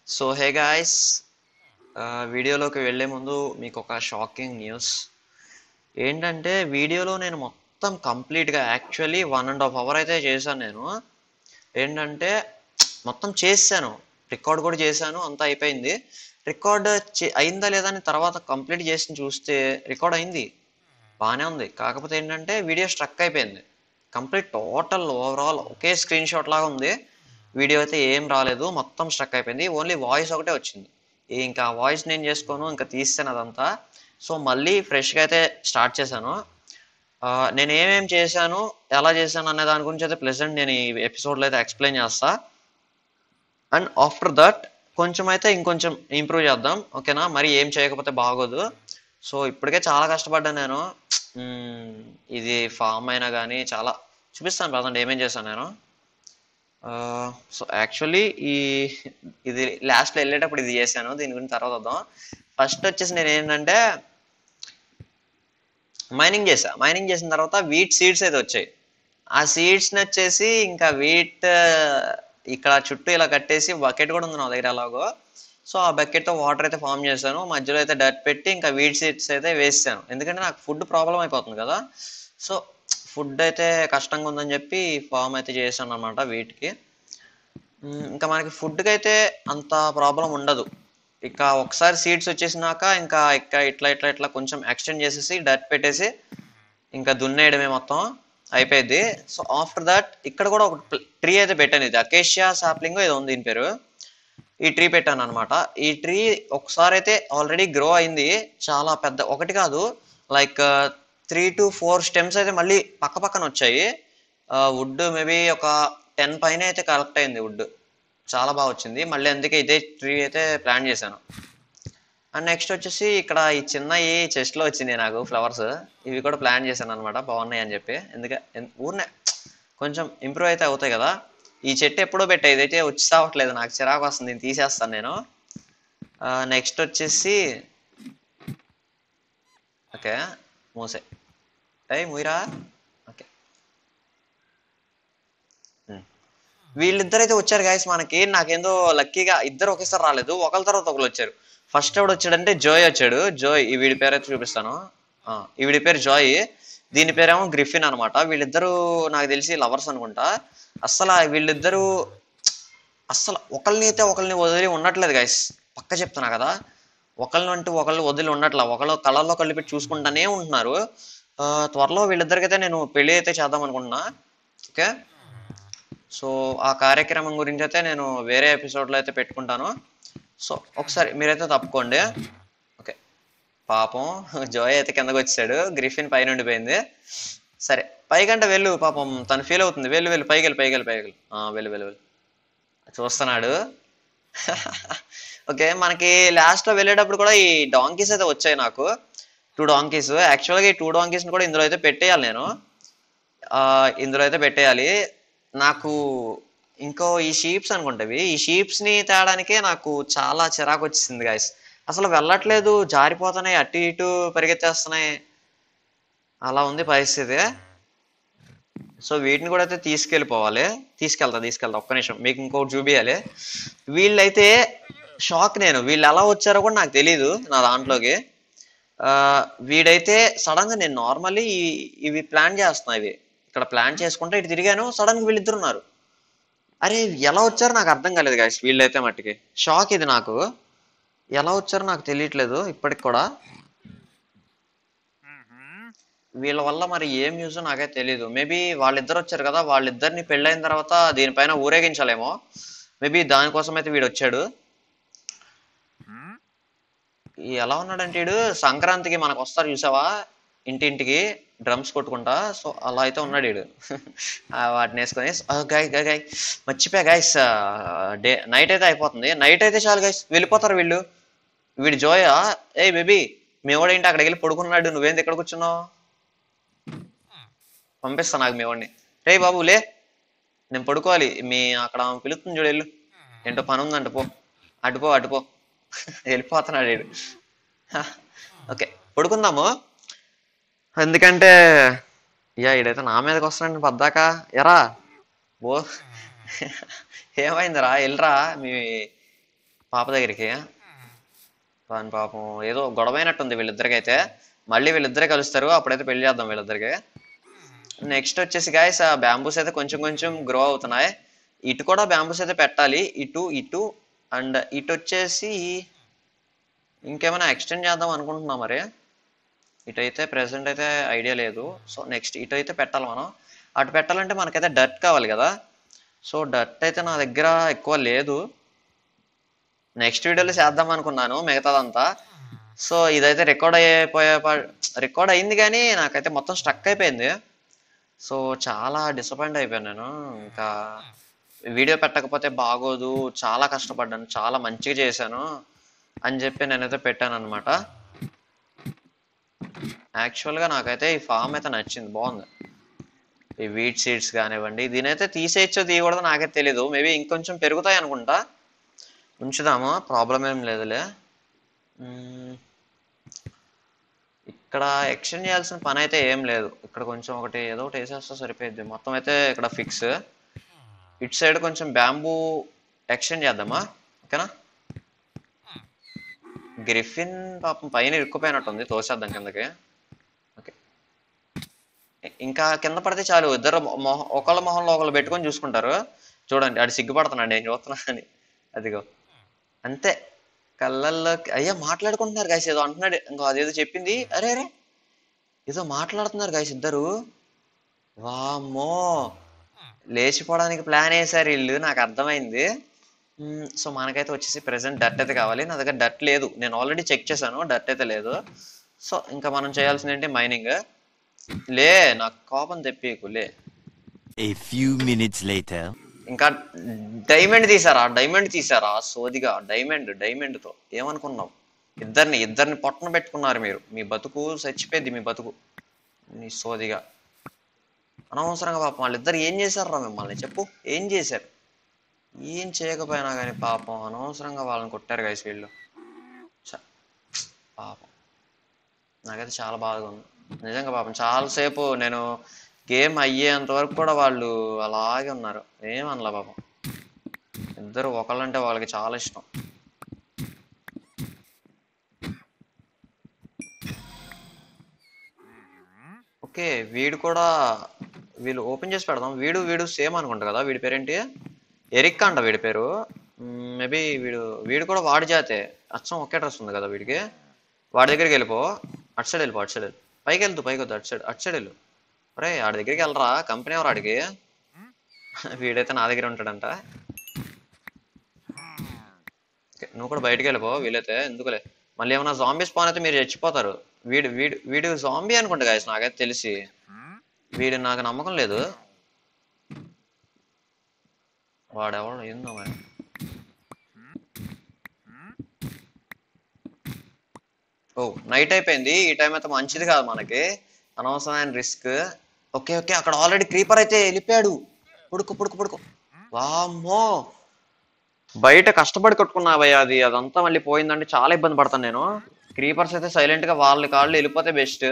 So hey guys వీడియోలోకి వెళ్ళే ముందు మీకు ఒక షాకింగ్ న్యూస్ ఏంటంటే వీడియోలో నేను మొత్తం కంప్లీట్గా actually one and half hour అయితే చేశాను నేను ఏంటంటే మొత్తం చేశాను రికార్డ్ కూడా చేశాను అంతా అయిపోయింది రికార్డ్ అయిందా లేదా అని తర్వాత కంప్లీట్ చేసి చూస్తే రికార్డ్ అయింది బాగానే ఉంది కాకపోతే ఏంటంటే వీడియో స్ట్రక్ అయిపోయింది కంప్లీట్ టోటల్ ఓవరాల్ ఒకే స్క్రీన్ షాట్ లాగా ఉంది వీడియో అయితే ఏం రాలేదు మొత్తం స్ట్రక్ అయిపోయింది ఓన్లీ వాయిస్ ఒకటే వచ్చింది ఈ ఇంకా వాయిస్ నేను చేసుకోను ఇంకా తీస్తాను అదంతా సో మళ్ళీ ఫ్రెష్గా అయితే స్టార్ట్ చేశాను ఆ, నేను ఏమేం చేశాను ఎలా చేశాను అనే దాని గురించి అయితే ప్రెసెంట్ నేను ఈ ఎపిసోడ్లో అయితే ఎక్స్ప్లెయిన్ చేస్తా అండ్ ఆఫ్టర్ దట్ కొంచెం అయితే ఇంకొంచెం ఇంప్రూవ్ చేద్దాం ఓకేనా మరి ఏం చేయకపోతే బాగోదు సో ఇప్పటికే చాలా కష్టపడ్డాను నేను మ్మ్, ఇది ఫామ్ అయినా కానీ చాలా చూపిస్తాను ప్రజెంట్ ఏమేం చేశాను నేను సో యాక్చువల్లీ ఈ ఇది లాస్ట్లో వెళ్ళేటప్పుడు ఇది చేశాను దీని గురించి తర్వాత వద్దాం ఫస్ట్ వచ్చేసి నేను ఏంటంటే మైనింగ్ చేసా మైనింగ్ చేసిన తర్వాత వీట్ సీడ్స్ అయితే వచ్చాయి ఆ సీడ్స్ని వచ్చేసి ఇంకా వీట్ ఇక్కడ చుట్టూ ఇలా కట్టేసి బకెట్ కూడా ఉంది నా దగ్గర అలాగో సో ఆ బకెట్తో వాటర్ అయితే ఫామ్ చేశాను మధ్యలో అయితే డట్ పెట్టి ఇంకా వీట్ సీడ్స్ అయితే వేసాను ఎందుకంటే నాకు ఫుడ్ ప్రాబ్లం అయిపోతుంది కదా సో ఫుడ్ అయితే కష్టంగా ఉందని చెప్పి ఫామ్ అయితే చేశాను అనమాట వీటికి మ్, ఇంకా మనకి ఫుడ్కి అయితే అంత ప్రాబ్లం ఉండదు ఇక ఒకసారి సీడ్స్ వచ్చేసినాక ఇంకా ఇక ఇట్లా ఇట్లా ఇట్లా కొంచెం ఎక్స్టెండ్ చేసేసి డట్ పెట్టేసి ఇంకా దున్నేయడమే మొత్తం అయిపోయింది సో ఆఫ్టర్ దట్ ఇక్కడ కూడా ఒక ట్రీ అయితే పెట్టాను ఇది అకేషియా సాప్లింగ్ ఏదో ఉంది దీని పేరు ఈ ట్రీ పెట్టాను అనమాట ఈ ట్రీ ఒకసారి అయితే ఆల్రెడీ గ్రో అయింది చాలా పెద్ద ఒకటి కాదు like three to four stems అయితే మళ్ళీ పక్క పక్కన వచ్చాయి వుడ్ మేబీ ఒక టెన్ పైన అయితే కలెక్ట్ అయింది వుడ్ చాలా బాగా వచ్చింది మళ్ళీ అందుకే ఇదే ట్రీ అయితే ప్లాన్ చేశాను అండ్ నెక్స్ట్ వచ్చేసి ఇక్కడ ఈ చిన్న ఈ చెస్ట్ లో వచ్చింది నాకు ఫ్లవర్స్ ఇవి కూడా ప్లాన్ చేశాను అనమాట బాగున్నాయి అని చెప్పి ఎందుకంటే ఊరినే కొంచెం ఇంప్రూవ్ అయితే అవుతాయి కదా ఈ చెట్టు ఎప్పుడో పెట్టా ఇదైతే వచ్చి సావట్లేదు నాకు చిరాకు వస్తుంది దీన్ని తీసేస్తాను నేను నెక్స్ట్ వచ్చేసి ఓకే మూసే ఏయ్ ముయిరా ఓకే వీళ్ళిద్దరైతే వచ్చారు గాయస్ మనకి నాకేందో లక్కీగా ఇద్దరు ఒకేసారి రాలేదు ఒకరి తర్వాత ఒకరు వచ్చారు ఫస్ట్ ఎవడు వచ్చాడంటే జోయ్ వచ్చాడు జోయ్ ఈ వీడి పేరు అయితే చూపిస్తాను ఆ, ఈ వీడి పేరు జాయ్ దీని పేరేమో గ్రిఫిన్ అనమాట వీళ్ళిద్దరూ నాకు తెలిసి లవర్స్ అనుకుంటా అస్సలు ఆ వీళ్ళిద్దరూ అస్సలు ఒకళ్ళని అయితే ఒకళ్ళని వదిలి ఉండట్లేదు గైస్ పక్క చెప్తున్నా కదా ఒకళ్ళని అంటూ ఒకళ్ళు వదిలి ఉండట్లా ఒకళ్ళు కళ్ళల్లో కళ్ళు పెట్టి చూసుకుంటానే ఉంటున్నారు ఆ, త్వరలో వీళ్ళిద్దరికైతే నేను పెళ్లి అయితే చేద్దాం అనుకుంటున్నా ఓకే సో ఆ కార్యక్రమం గురించి అయితే నేను వేరే ఎపిసోడ్లో అయితే పెట్టుకుంటాను సో ఒకసారి మీరైతే తప్పుకోండి ఓకే పాపం జోయ్ అయితే కిందకు వచ్చాడు గ్రిఫిన్ పైన ఉండిపోయింది సరే పైకంటే వెళ్ళు పాపం తను ఫీల్ అవుతుంది వెళ్ళు వెళ్ళు పైకి వెళ్ళి పైకి వెళ్ళి పైకి వెళ్ళి ఆ, వెళ్ళు వెళ్ళు వెళ్ళు చూస్తున్నాడు ఓకే మనకి లాస్ట్ లో వెళ్ళేటప్పుడు కూడా ఈ డాంకీస్ అయితే వచ్చాయి నాకు టూ డాంకీస్ యాక్చువల్గా ఈ టూ డాంకీస్ కూడా ఇందులో అయితే పెట్టేయాలి నేను ఆ, ఇందులో అయితే పెట్టేయాలి నాకు ఇంకో ఈ షీప్స్ అనుకుంటవి ఈ షీప్స్ ని తేడానికే నాకు చాలా చిరాకు వచ్చింది గాయస్ అసలు వెళ్ళట్లేదు జారిపోతున్నాయి అటు ఇటు పరిగెత్తేస్తున్నాయి అలా ఉంది పరిస్థితి సో వీటిని కూడా అయితే తీసుకెళ్ళిపోవాలి తీసుకెళ్తా తీసుకెళ్తా ఒక్క నిమిషం మీకు ఇంకోటి చూపించాలి వీళ్ళైతే షాక్ నేను వీళ్ళు ఎలా వచ్చారో కూడా నాకు తెలియదు నా దాంట్లోకి ఆ, వీడైతే సడన్ గా నేను నార్మల్లీ ఇవి ప్లాన్ చేస్తున్నా ఇవి ఇక్కడ ప్లాన్ చేసుకుంటే ఇటు తిరిగాను సడన్ గా వీళ్ళిద్దరు ఉన్నారు అరే ఎలా వచ్చారో నాకు అర్థం కాలేదు గాయస్ వీళ్ళైతే మట్టికి షాక్ ఇది నాకు ఎలా వచ్చారో నాకు తెలియట్లేదు ఇప్పటికి కూడా వీళ్ళ వల్ల మరి ఏం యూజ్ నాకైతే తెలియదు మేబీ వాళ్ళిద్దరు వచ్చారు కదా వాళ్ళిద్దరిని పెళ్ళైన తర్వాత దీనిపైన ఊరేగించాలేమో మేబీ దానికోసం అయితే వీడు వచ్చాడు ఈ ఎలా ఉన్నాడంటే వీడు సంక్రాంతికి మనకు వస్తారు చూసావా ఇంటింటికి డ్రమ్స్ కొట్టుకుంటా సో అలా అయితే ఉన్నాడు వీడు ఆ వాటిని వేసుకొని గాయ్ గాయ్ గాయ్ మర్చిపోయా గాయస్ డే నైట్ అయితే అయిపోతుంది నైట్ అయితే చాలు గాయస్ వెళ్ళిపోతారు వీళ్ళు వీడు జోయా ఏయ్ బేబీ మేవాడేంటి అక్కడికి వెళ్ళి పడుకున్నాడు నువ్వేంది ఎక్కడ కూర్చున్నావు పంపిస్తా నాకు మీ వాడిని రే బాబు లే నేను పడుకోవాలి మీ అక్కడ ఆమె పిలుస్తుంది చూడు వెళ్ళు ఏంటో పని ఉందంట పో అటుపో అటుపో వెళ్ళిపోతున్నాడు వీడు ఓకే పడుకుందాము ఎందుకంటే ఇయ్యా ఈడైతే నా మీదకి వస్తున్నాడు పద్దాక ఎరా బో ఏమైందిరా వెళ్ళరా మీ పాప దగ్గరికి వాని పాపం ఏదో గొడవైనట్టుంది వీళ్ళిద్దరికైతే మళ్ళీ వీళ్ళిద్దరే కలుస్తారు అప్పుడైతే పెళ్లి చేద్దాం వీళ్ళిద్దరికి నెక్స్ట్ వచ్చేసి గాయస్ ఆ బ్యాంబూస్ అయితే కొంచెం కొంచెం గ్రో అవుతున్నాయి ఇటు కూడా బ్యాంబూస్ అయితే పెట్టాలి ఇటు ఇటు అండ్ ఇటు వచ్చేసి ఇంకేమైనా ఎక్స్టెండ్ చేద్దాం అనుకుంటున్నా మరి ఇటు అయితే ప్రెసెంట్ అయితే ఐడియా లేదు సో నెక్స్ట్ ఇటు అయితే పెట్టాలి మనం అటు పెట్టాలంటే మనకైతే డట్ కావాలి కదా సో డట్ అయితే నా దగ్గర ఎక్కువ లేదు నెక్స్ట్ వీడియోలో చేద్దాం అనుకున్నాను మిగతాదంతా సో ఇదైతే రికార్డ్ అయిపోయే రికార్డ్ అయింది కానీ నాకైతే మొత్తం స్ట్రక్ అయిపోయింది సో చాలా డిసప్పాయింట్ అయిపోయాను నేను ఇంకా వీడియో పెట్టకపోతే బాగోదు చాలా కష్టపడ్డాను చాలా మంచిగా చేశాను అని చెప్పి నేనైతే పెట్టాను అనమాట యాక్చువల్గా నాకైతే ఈ ఫామ్ అయితే నచ్చింది బాగుంది ఈ వీట్ సీడ్స్ కానివ్వండి దీనైతే తీసేయచ్చో తీయకూడదో నాకైతే తెలీదు మేబీ ఇంకొంచెం పెరుగుతాయి అనుకుంటా ఉంచుదాము ప్రాబ్లం ఏం లేదులే మ్మ్. ఇక్కడ ఎక్స్టెండ్ చేయాల్సిన పని అయితే ఏం లేదు ఇక్కడ కొంచెం ఒకటి ఏదో ఒకటి వేసేస్తే సరిపోయింది మొత్తం అయితే ఇక్కడ ఫిక్స్ ఇటు సైడ్ కొంచెం బ్యాంబూ ఎక్స్టెండ్ చేద్దామా ఓకేనా గ్రిఫిన్ పాపం పైన ఇరుక్కుపోయినట్టుంది తోసేద్దాం కిందకి ఓకే ఇంకా కింద పడితే చాలు ఇద్దరు మొహం ఒకళ్ళ మొహంలో ఒకళ్ళు పెట్టుకొని చూసుకుంటారు చూడండి ఆడు సిగ్గుపడుతున్నాడు నేను చూస్తున్నా అని అదిగో అంతే కళ్ళల్లో అయ్యా మాట్లాడుకుంటున్నారు గాయస్ ఏదో అంటున్నాడు ఇంకో అదేదో చెప్పింది అరే అరే ఏదో మాట్లాడుతున్నారు గాయస్ ఇద్దరు వామ్మో లేచిపోవడానికి ప్లాన్ వేశారు వీళ్ళు నాకు అర్థమైంది మ్మ్, సో మనకైతే వచ్చేసి ప్రెసెంట్ డట్ అయితే కావాలి నా దగ్గర డట్ లేదు నేను ఆల్రెడీ చెక్ చేశాను డట్ అయితే లేదు సో ఇంకా మనం చేయాల్సింది ఏంటి మైనింగ్ లే నాకు కోపం తెప్పీకు లే A few minutes later. ఇంకా డైమండ్ తీసారా డైమండ్ తీసారా సోదిగా డైమండ్ డైమండ్ తో ఏమనుకున్నావు ఇద్దరిని ఇద్దరిని పొట్టన పెట్టుకున్నారు మీరు మీ బతుకు చచ్చిపోయింది మీ బతుకు నీ సోదిగా అనవసరంగా పాపం వాళ్ళిద్దరు ఏం చేశారా మిమ్మల్ని చెప్పు ఏం చేశారు ఏం చేయకపోయినా కానీ పాపం అనవసరంగా వాళ్ళని కొట్టారు గైస్ వీళ్ళు ఛ, పాపం నాకైతే చాలా బాధగా ఉంది నిజంగా పాపం చాలాసేపు నేను గేమ్ అయ్యేంత వరకు కూడా వాళ్ళు అలాగే ఉన్నారు ఏమనలా పాపం ఇద్దరు ఒకళ్ళంటే వాళ్ళకి చాలా ఇష్టం ఓకే వీడు కూడా వీళ్ళు ఓపెన్ చేసి పెడదాం వీడు వీడు సేమ్ అనుకుంటా కదా వీడి పేరేంటి ఎరిక్ అంట వీడి పేరు మేబీ వీడు వీడు కూడా వాడి జాతే అచ్చం ఒకే డ్రెస్ ఉంది కదా వీడికి వాడి దగ్గరికి వెళ్ళిపో అటు సైడ్ వెళ్ళిపో అటు సైడ్ వెళ్ళు. పైకి వెళ్తూ పైకి వద్దు అటు సైడ్ అటు సైడ్ వెళ్ళు అరే ఆడి దగ్గరికి వెళ్ళరా కంపెనీ ఎవరు ఆడికి వీడైతే నా దగ్గర ఉంటాడంట ఓకే, నువ్వు కూడా బయటికి వెళ్ళిపో వీలైతే ఎందుకులే మళ్ళీ ఏమైనా జాంబీ స్పాన్ అయితే మీరు చచ్చిపోతారు వీడు వీడు వీడు జాంబీ అనుకుంటా గాయస్ నాకైతే తెలిసి వీడు నాకు నమ్మకం లేదు వాడెవడు ఏందో మరి ఓ నైట్ అయిపోయింది ఈ టైం అయితే మంచిది కాదు మనకి అనవసరమైన రిస్క్ ఓకే ఓకే అక్కడ ఆల్రెడీ క్రీపర్ అయితే వెళ్ళిపోయాడు పుడుకు పుడుకు పుడుకు వామ్మో బయట కష్టపడి కొట్టుకున్నావయ్యా అది అదంతా మళ్ళీ పోయిందంటే చాలా ఇబ్బంది పడతాను నేను క్రీపర్స్ అయితే సైలెంట్ గా వాళ్ళ కాళ్ళు వెళ్ళిపోతే బెస్ట్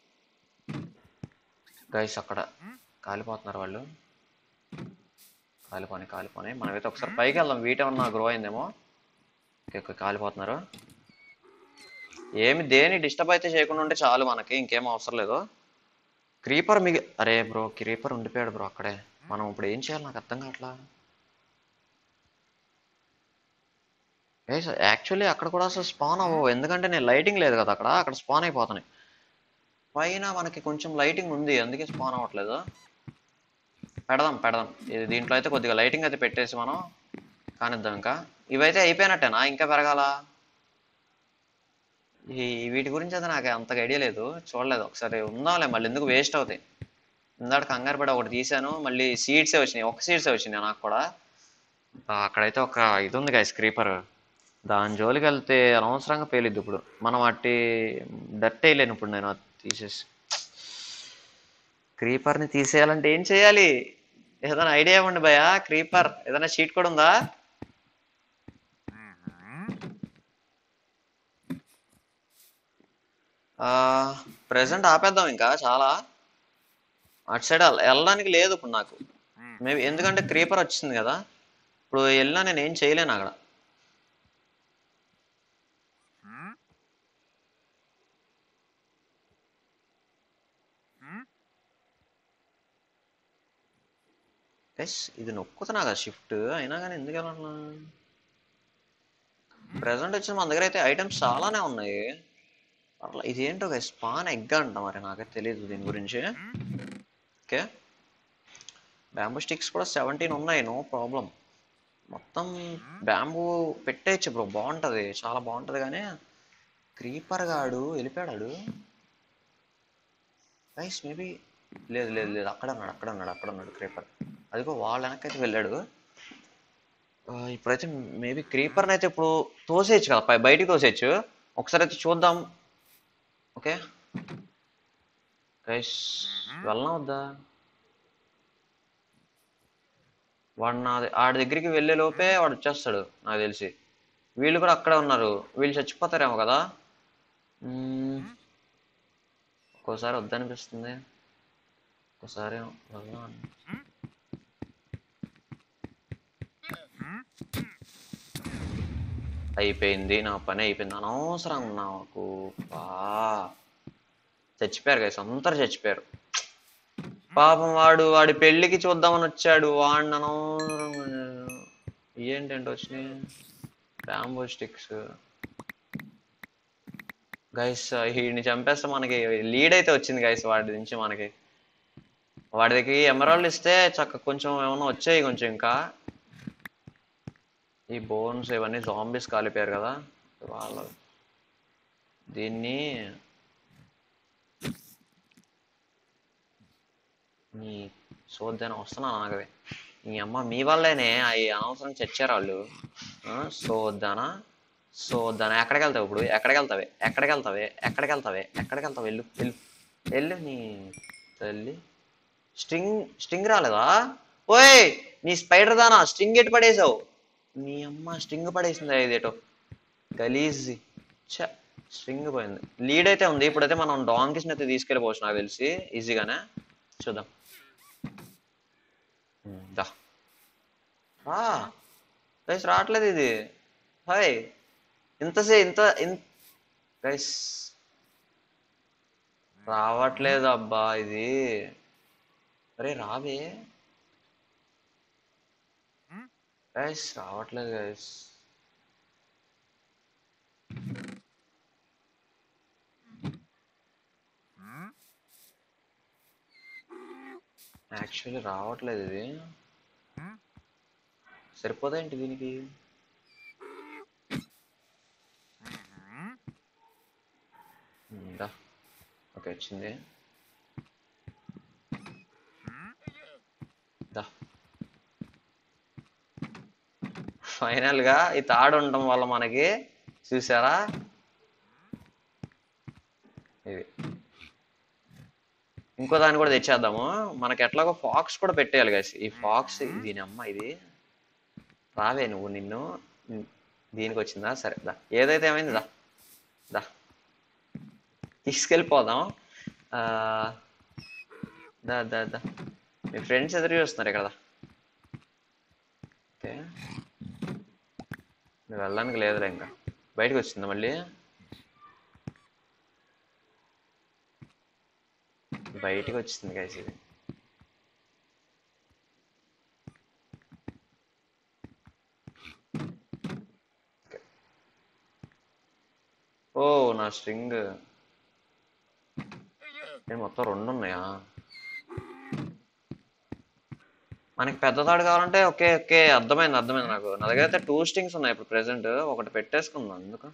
గైస్ అక్కడ కాలిపోతున్నారు వాళ్ళు కాలిపోని కాలిపోని మనమైతే ఒకసారి పైకి వెళ్దాం వీట ఏమన్నా గ్రో అయిందేమో ఓకే ఓకే కాలిపోతున్నారు ఏమి దేని డిస్టర్బ్ అయితే చేయకుండా ఉంటే చాలు మనకి ఇంకేం అవసరం లేదు క్రీపర్ మిగి అరే బ్రో క్రీపర్ ఉండిపోయాడు బ్రో అక్కడే మనం ఇప్పుడు ఏం చేయాలి నాకు అర్థం కావట్లా యాక్చువల్లీ అక్కడ కూడా అసలు స్పాన్ అవ్వవు ఎందుకంటే నేను లైటింగ్ లేదు కదా అక్కడ అక్కడ స్పాన్ అయిపోతున్నాయి పైన మనకి కొంచెం లైటింగ్ ఉంది అందుకే స్పాన్ అవ్వట్లేదు పెడదాం పెడదాం ఇది దీంట్లో అయితే కొద్దిగా లైటింగ్ అయితే పెట్టేసి మనం కానిద్దాం ఇంకా ఇవైతే అయిపోయినట్టేనా ఇంకా పెరగాల ఈ వీటి గురించి అయితే నాకు అంతగా ఐడియా లేదు చూడలేదు ఒకసారి ఉందాంలే మళ్ళీ ఎందుకు వేస్ట్ అవుతాయి ఇందాక కంగారు పడి ఒకటి తీసాను మళ్ళీ సీడ్సే వచ్చినాయి ఒక సీడ్సే వచ్చినాయి నాకు కూడా ఆ, అక్కడైతే ఒక ఇది ఉంది కదా స్క్రీపర్ దాని జోలికి వెళ్తే అనవసరంగా పేలిద్ది ఇప్పుడు మనం అట్టి డట్ వేయలేను ఇప్పుడు నేను అది తీసేసి క్రీపర్ని తీసేయాలంటే ఏం చేయాలి ఏదైనా ఐడియా ఇవ్వండి భయ క్రీపర్ ఏదైనా షీట్ కూడా ఉందా ప్రెసెంట్ ఆపేద్దాం ఇంకా చాలా అటు సైడ్ వెళ్ళడానికి లేదు ఇప్పుడు నాకు మేబీ ఎందుకంటే క్రీపర్ వచ్చింది కదా ఇప్పుడు వెళ్ళినా నేను ఏం చేయలేను అక్కడ ఎస్ ఇది నొక్కుతున్నా కదా షిఫ్ట్ అయినా కానీ ఎందుకు వెళ్ళాలన్నా ప్రజెంట్ వచ్చిన మన దగ్గర అయితే ఐటమ్స్ చాలానే ఉన్నాయి అట్లా ఇది ఏంటో గైస్ పాన్ ఎగ్ అంట మరి నాకైతే తెలియదు దీని గురించి ఓకే బ్యాంబూ స్టిక్స్ కూడా సెవెంటీన్ ఉన్నాయి నో ప్రాబ్లం మొత్తం బ్యాంబూ పెట్టేయచ్చు బ్రో బాగుంటుంది చాలా బాగుంటుంది కానీ క్రీపర్ గాడు వెళ్ళిపోయాడు గైస్ మేబీ లేదు లేదు లేదు అక్కడ ఉన్నాడు అక్కడ ఉన్నాడు అక్కడ ఉన్నాడు క్రీపర్ అదిగో వాళ్ళ వెనకైతే వెళ్ళాడు ఆ, ఇప్పుడైతే మేబీ క్రీపర్ని అయితే ఇప్పుడు తోసేయచ్చు కదా పై- బయటికి తోసేయచ్చు ఒకసారి అయితే చూద్దాం ఓకే గైస్ వెళ్ళనా వద్దా వాడు నా ఆడి దగ్గరికి వెళ్ళే లోపే వాడు వచ్చేస్తాడు నాకు తెలిసి వీళ్ళు కూడా అక్కడే ఉన్నారు వీళ్ళు చచ్చిపోతారేమో కదా మ్మ్. ఒక్కోసారి వద్దనిపిస్తుంది ఒక్కోసారి వెళ్దాం అని. అయిపోయింది నా పని అయిపోయింది అనవసరం నాకు బా చచ్చిపోయారు గైస్ అందరు చచ్చిపోయారు పాపం వాడు వాడి పెళ్ళికి చూద్దామని వచ్చాడు వాడిని అనవసరం ఏంటంటే వచ్చినాయి బ్యాంబో స్టిక్స్ గైస్ వీడిని చంపేస్తే మనకి లీడ్ అయితే వచ్చింది గైస్ వాడి నుంచి మనకి వాడి దగ్గరికి ఎమరాల్డ్ ఇస్తే చక్క కొంచెం ఏమన్నా వచ్చాయి కొంచెం ఇంకా ఈ బోన్స్ ఇవన్నీ జాంబీస్ కాలిపోయారు కదా వాళ్ళ దీన్ని నీ సోద్దాన వస్తున్నా నాగవే నీ అమ్మ మీ వల్లేనే అవి అనవసరం చచ్చారు వాళ్ళు ఆ, సోద్దానా సోద్దానా ఎక్కడికి వెళ్తావు ఇప్పుడు ఎక్కడికి వెళ్తావే ఎక్కడికి వెళ్తావే ఎక్కడికి వెళ్తావే ఎక్కడికి వెళ్తావు వెళ్ళు వెళ్ళు వెళ్ళు నీ తల్లి స్ట్రింగ్ స్ట్రింగ్ రాలేదా ఓయ్ నీ స్పైడర్ దానా స్ట్రింగ్ ఎటు పడేసావు నీ అమ్మ స్ట్రింగ్ పడేసింది ఇదేటో గలీజ్ ఛ స్ట్రింగ్ పోయింది లీడ్ అయితే ఉంది ఇప్పుడైతే మనం డాంకిస్ని అయితే తీసుకెళ్ళిపోవచ్చు నాకు తెలిసి ఈజీగానే చూద్దాం ఉమ్, దా రా గైస్ రావట్లేదు ఇది హాయ్ ఇంతసే ఇంత ఇన్ గైస్ రావట్లేదు అబ్బా ఇది అరే రావే గైస్ రావట్లేదు గైస్ యాక్చువల్లీ రావట్లేదు ఇది సరిపోదా ఏంటి దీనికి ఉందా ఓకే వచ్చింది దా ఫైనల్ గా ఈ తాడు ఉండటం వల్ల మనకి చూసారా ఇది ఇంకో దాన్ని కూడా తెచ్చేద్దాము మనకి ఎట్లాగో ఫాక్స్ కూడా పెట్టేయాలి గైస్ ఈ ఫాక్స్ దీని అమ్మ ఇది రావే నువ్వు నిన్ను దీనికి వచ్చిందా సరే దా ఏదైతే ఏమైంది దా దా తీసుకెళ్ళిపోదాం ఆ, దా దా దా మీ ఫ్రెండ్స్ ఎదురు చూస్తున్నారు ఇక్కడ దా. ఓకే నువ్వు వెళ్ళడానికి లేదులే ఇంకా బయటకు వచ్చిందా మళ్ళీ బయటికి వచ్చింది గైస్ ఇది Okay. ఓ నా స్ట్రింగ్ నేను మొత్తం రెండు ఉన్నాయా మనకి పెద్ద తాడు కావాలంటే ఓకే ఓకే అర్థమైంది అర్థమైంది నాకు నా దగ్గర అయితే టూ స్ట్రింగ్స్ ఉన్నాయి ఇప్పుడు ప్రెసెంట్ ఒకటి పెట్టేసుకుందాం ఎందుకు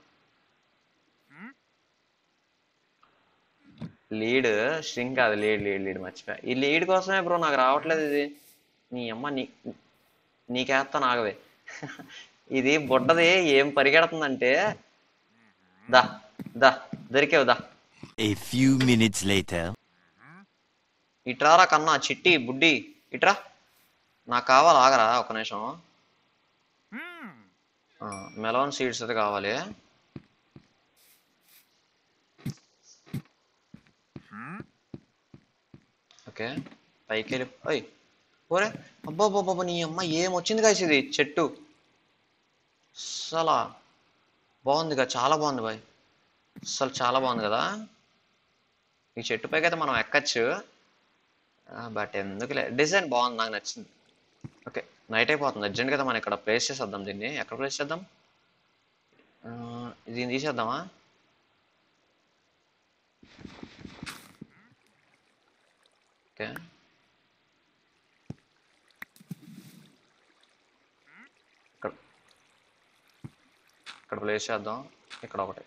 లీడ్ స్ట్రింగ్ కాదు లీడ్ లీడ్ లీడ్ మర్చిపోయా ఈ లీడ్ కోసమే బ్రో నాకు రావట్లేదు ఇది నీ అమ్మ నీ నీకేస్తా నాగవే ఇది బుడ్డది ఏం పరిగెడుతుందంటే దా దా దొరికేవు దా A few minutes later. ఇట్రారా కన్నా చిట్టి బుడ్డి ఇట్రా నాకు కావాలి ఆగరా ఒక నిమిషం మెలవన్ సీడ్స్ అయితే కావాలి ఓకే పైకి వెళ్ళి ఓయ్ ఓరే అబ్బా అబ్బా నీ అమ్మ ఏం వచ్చింది కాసి ఇది చెట్టు అసలా బాగుందిగా చాలా బాగుంది బాయ్ అసలు చాలా బాగుంది కదా ఈ చెట్టు పైకి అయితే మనం ఎక్కచ్చు బట్ ఎందుకులే డిజైన్ బాగుంది నాకు నచ్చింది ఓకే నైట్ అయిపోతుంది అర్జెంట్ కదా మనం ఇక్కడ ప్లేస్ చేసేద్దాం దీన్ని ఎక్కడ ప్లేస్ చేద్దాం ఆ, దీన్ని తీసేద్దామా ఓకే ఇక్కడ ఇక్కడ ప్లేస్ చేద్దాం ఇక్కడ ఒకటి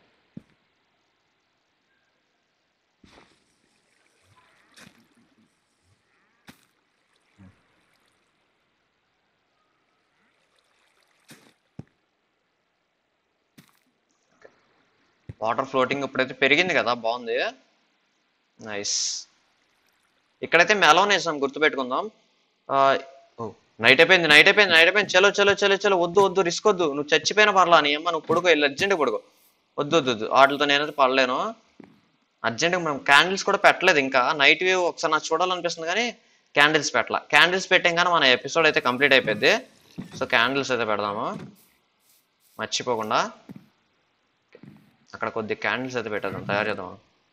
వాటర్ ఫ్లోటింగ్ ఇప్పుడైతే పెరిగింది కదా బాగుంది నైస్ ఇక్కడైతే మెలోన్ వేసాం గుర్తుపెట్టుకుందాం నైట్ అయిపోయింది నైట్ అయిపోయింది నైట్ అయిపోయింది చలో చలో చలో చలో వద్దు వద్దు రిస్క్ వద్దు నువ్వు చచ్చిపోయిన పర్లా నీ అమ్మ నువ్వు పడుకో వెళ్ళి అర్జెంట్ పడుకో వద్దు వద్దు వద్దు వాటితో నేనైతే పడలేను అర్జెంట్గా మనం క్యాండిల్స్ కూడా పెట్టలేదు ఇంకా నైట్ వ్యూ ఒకసారి నాకు చూడాలనిపిస్తుంది కానీ క్యాండిల్స్ పెట్టాల క్యాండిల్స్ పెట్టాం కానీ మన ఎపిసోడ్ అయితే కంప్లీట్ అయిపోద్ది సో క్యాండిల్స్ అయితే పెడదాము మర్చిపోకుండా అక్కడ కొద్ది క్యాండిల్స్ అయితే పెట్టేద్దాం తయారు చేద్దాం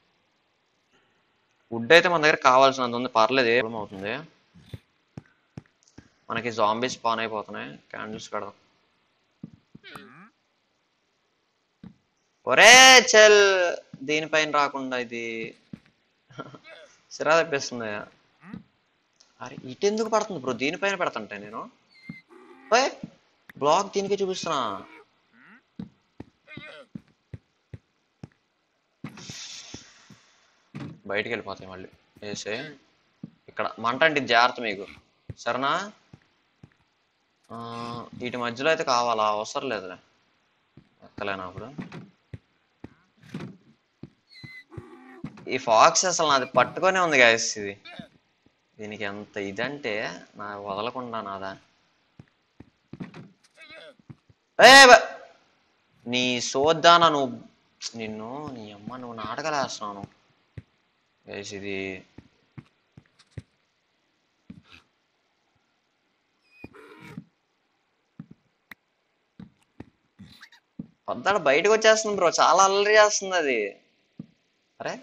వుడ్ అయితే మన దగ్గర కావాల్సినంత ఉంది పర్లేదు ఏం అవుతుంది మనకి జాంబీస్ స్పాన్ అయిపోతున్నాయి క్యాండిల్స్ పెడదాం ఒరే చెల్ దీనిపైన రాకుండా ఇది సిరా తెప్పిస్తుంది అరే ఇటు ఎందుకు పడుతుంది బ్రో దీనిపైన పెడతాంటే నేను ఓయ్ బ్లాక్ దీనికే చూపిస్తున్నా బయటికి వెళ్ళిపోతాయి మళ్ళీ వేసే ఇక్కడ మంట అంటే ఇది జాగ్రత్త మీకు సరేనా ఆ, వీటి మధ్యలో అయితే కావాలా అవసరం లేదులే ఎక్కలేనా అప్పుడు ఈ ఫాక్స్ అసలు నాది పట్టుకొనే ఉంది గాయస్ ఇది దీనికి ఎంత ఇదంటే నా వదలకుండా నాదా ఏ బ- నీ సోద్దానా నువ్వు నిన్ను నీ అమ్మ నువ్వు నాటకాలు వేస్తున్నావు గైస్ ఇది పొద్దాడ బయటకు వచ్చేస్తుంది బ్రో చాలా అల్లరి చేస్తుంది అది అరే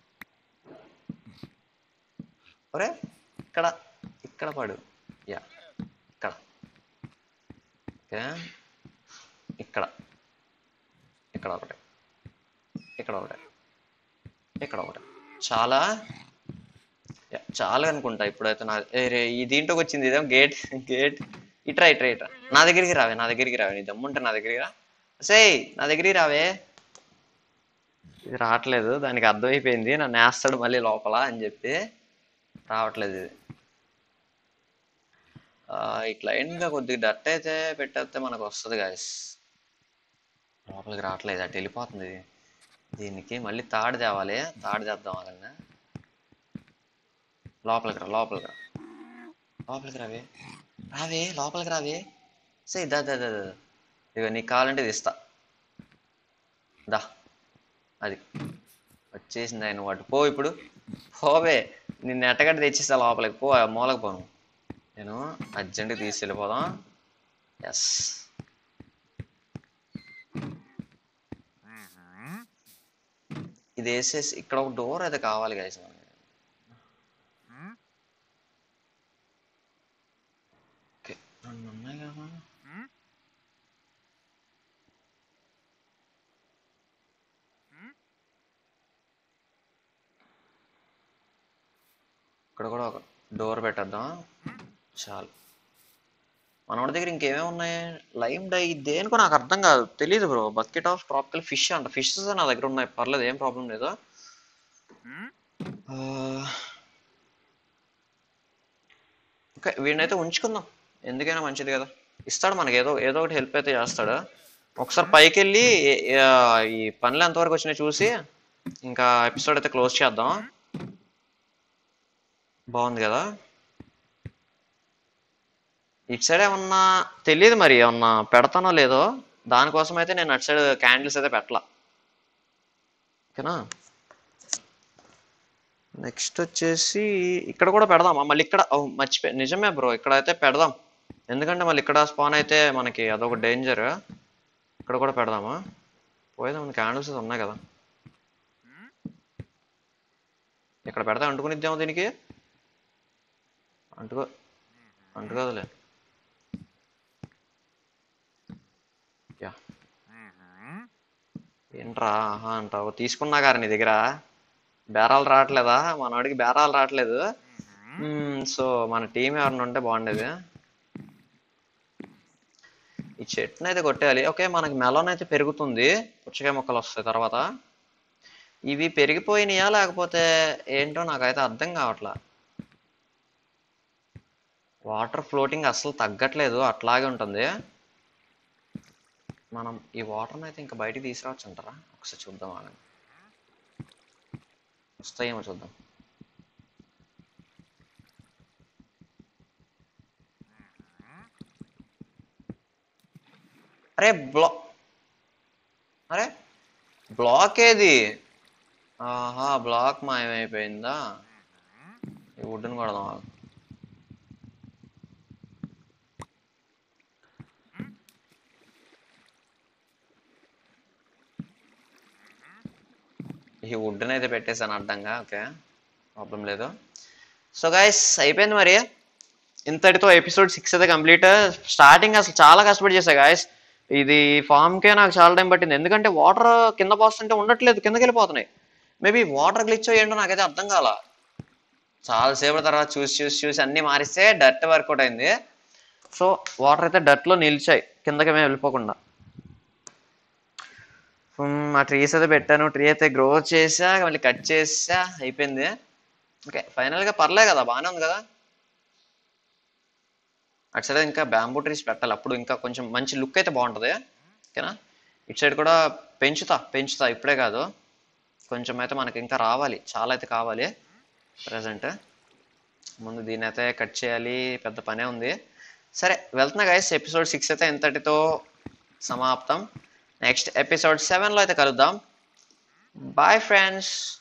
ఒరే ఇక్కడ ఇక్కడ పడు యా ఇక్కడ ఓకే ఇక్కడ ఇక్కడ ఒకటి ఇక్కడ ఒకటి ఇక్కడ ఒకటి చాలా యా, చాలా అనుకుంటా ఇప్పుడైతే నా ఏ రే ఈ దీంట్లోకి వచ్చింది ఇదేం గేట్ గేట్ ఇట్రా ఇట్రా ఇట్రా నా దగ్గరికి రావే నా దగ్గరికి రావే నీ దమ్ముంటే నా దగ్గరికి రా సేయ్ నా దగ్గరికి రావే ఇది రావట్లేదు దానికి అర్థమైపోయింది నన్ను వేస్తాడు మళ్ళీ లోపల అని చెప్పి రావట్లేదు ఇది ఆ, ఇట్లా ఎండ్గా కొద్దిగా డట్ అయితే పెట్టేస్తే మనకు వస్తుంది గాయస్ లోపలికి రావట్లేదు అటు వెళ్ళిపోతుంది ఇది. దీనికి మళ్ళీ తాడు తేవాలి తాడు తెద్దాం అదన్నా లోపలికి రా లోపలికి రా లోపలికి రావే రావే లోపలికి రావే సే దా దా దా దా. ఇక నీకు కావాలంటే ఇది ఇస్తా దా అది వచ్చేసింది ఆయన వాటి పో ఇప్పుడు పోవే నిన్ను ఎట్టగడ్డ తెచ్చిస్తా లోపలికి పో ఆ మూలకు పోను నేను అర్జెంట్గా తీసుకెళ్ళిపోదాం ఎస్ ఇది వేసేసి ఇక్కడ ఒక డోర్ అయితే కావాలి గైస్ మనకి ఓకే రెండు ఉన్నాయి కదా ఇక్కడ కూడా ఒక డోర్ పెట్టేద్దాం చాలు మనోడి దగ్గర ఇంకేమేమి ఉన్నాయి లైమ్ డై దేనికో నాకు అర్థం కాదు తెలియదు bro bucket of tropical fish అంట ఫిషెస్ నా దగ్గర ఉన్నాయి పర్లేదు ఏం ప్రాబ్లం లేదు ఆ, ఓకే వీడినైతే ఉంచుకుందాం ఎందుకైనా మంచిది కదా ఇస్తాడు మనకి ఏదో ఏదో ఒకటి హెల్ప్ అయితే చేస్తాడు ఒకసారి పైకి వెళ్ళి ఏ- ఏ- ఈ పనులు ఎంతవరకు వచ్చినాయి చూసి ఇంకా ఎపిసోడ్ అయితే క్లోజ్ చేద్దాం బాగుంది కదా ఇటు సైడ్ ఏమన్నా తెలియదు మరి ఏమన్నా పెడతానో లేదో దానికోసం అయితే నేను అటు సైడ్ క్యాండిల్స్ అయితే పెట్టలా ఓకేనా నెక్స్ట్ వచ్చేసి ఇక్కడ కూడా పెడదామా మళ్ళీ ఇక్కడ ఓ, మర్చిపోయి నిజమే బ్రో ఇక్కడ అయితే పెడదాం ఎందుకంటే మళ్ళీ ఇక్కడ స్పాన్ అయితే మనకి అదొక డేంజర్ ఇక్కడ కూడా పెడదామా పోయేదా మన క్యాండిల్స్ ఉన్నాయి కదా ఇక్కడ పెడితే అంటుకునిద్దాము దీనికి అంటుకో అంటుకోదులే యా ఏంట్రా ఆహా అంటావు తీసుకున్నా గారు నీ దగ్గర బేరాలు రావట్లేదా మనవాడికి బేరాలు రావట్లేదు మ్మ్, సో మన టీం ఎవరిని ఉంటే బాగుండేది ఈ చెట్టుని అయితే కొట్టేయాలి ఓకే మనకి మెలోన్ అయితే పెరుగుతుంది పుచ్చకాయ మొక్కలు వస్తాయి తర్వాత ఇవి పెరిగిపోయినాయా లేకపోతే ఏంటో నాకైతే అర్థం కావట్లా వాటర్ ఫ్లోటింగ్ అస్సలు తగ్గట్లేదు అట్లాగే ఉంటుంది మనం ఈ వాటర్ని అయితే ఇంకా బయటికి తీసుకురావచ్చు అంటారా ఒకసారి చూద్దాం ఆగండి వస్తాయేమో చూద్దాం అరే బ్లా అరే బ్లాక్ ఏది ఆహా బ్లాక్ మాయమైపోయిందా ఈ వుడ్ని కొడదాం ఆగు. ఈ వుడ్ని అయితే పెట్టేశాను అడ్డంగా ఓకే ప్రాబ్లం లేదు సో గైస్ అయిపోయింది మరి ఇంతటితో ఎపిసోడ్ సిక్స్ అయితే కంప్లీట్ స్టార్టింగ్ అసలు చాలా కష్టపడి చేశా గాయస్ ఇది ఫామ్కే నాకు చాలా టైం పట్టింది ఎందుకంటే వాటర్ కింద పోస్తుంటే ఉండట్లేదు కిందకి వెళ్ళిపోతున్నాయి మేబీ వాటర్ గ్లిచ్ ఏంటో నాకైతే అర్థం కాల చాలాసేపటి తర్వాత చూసి చూసి చూసి అన్నీ మారిస్తే డర్ట్ వర్కౌట్ అయింది సో వాటర్ అయితే డర్ట్లో నిలిచాయి కిందకి మేము వెళ్ళిపోకుండా ఉమ్, ఆ ట్రీస్ అయితే పెట్టాను ట్రీ అయితే గ్రో చేసా మళ్ళీ కట్ చేసా అయిపోయింది ఓకే ఫైనల్గా పర్లే కదా బాగానే ఉంది కదా అటు సైడ్ ఇంకా బ్యాంబూ ట్రీస్ పెట్టాలి అప్పుడు ఇంకా కొంచెం మంచి లుక్ అయితే బాగుంటుంది ఓకేనా ఇటు సైడ్ కూడా పెంచుతా పెంచుతా ఇప్పుడే కాదు కొంచెం అయితే మనకి ఇంకా రావాలి చాలా అయితే కావాలి ప్రజెంట్ ముందు దీన్ని అయితే కట్ చేయాలి పెద్ద పనే ఉంది సరే వెళ్తున్నా గైస్ ఎపిసోడ్ సిక్స్ అయితే ఎంతటితో సమాప్తం నెక్స్ట్ ఎపిసోడ్ సెవెన్లో అయితే కలుద్దాం బాయ్ ఫ్రెండ్స్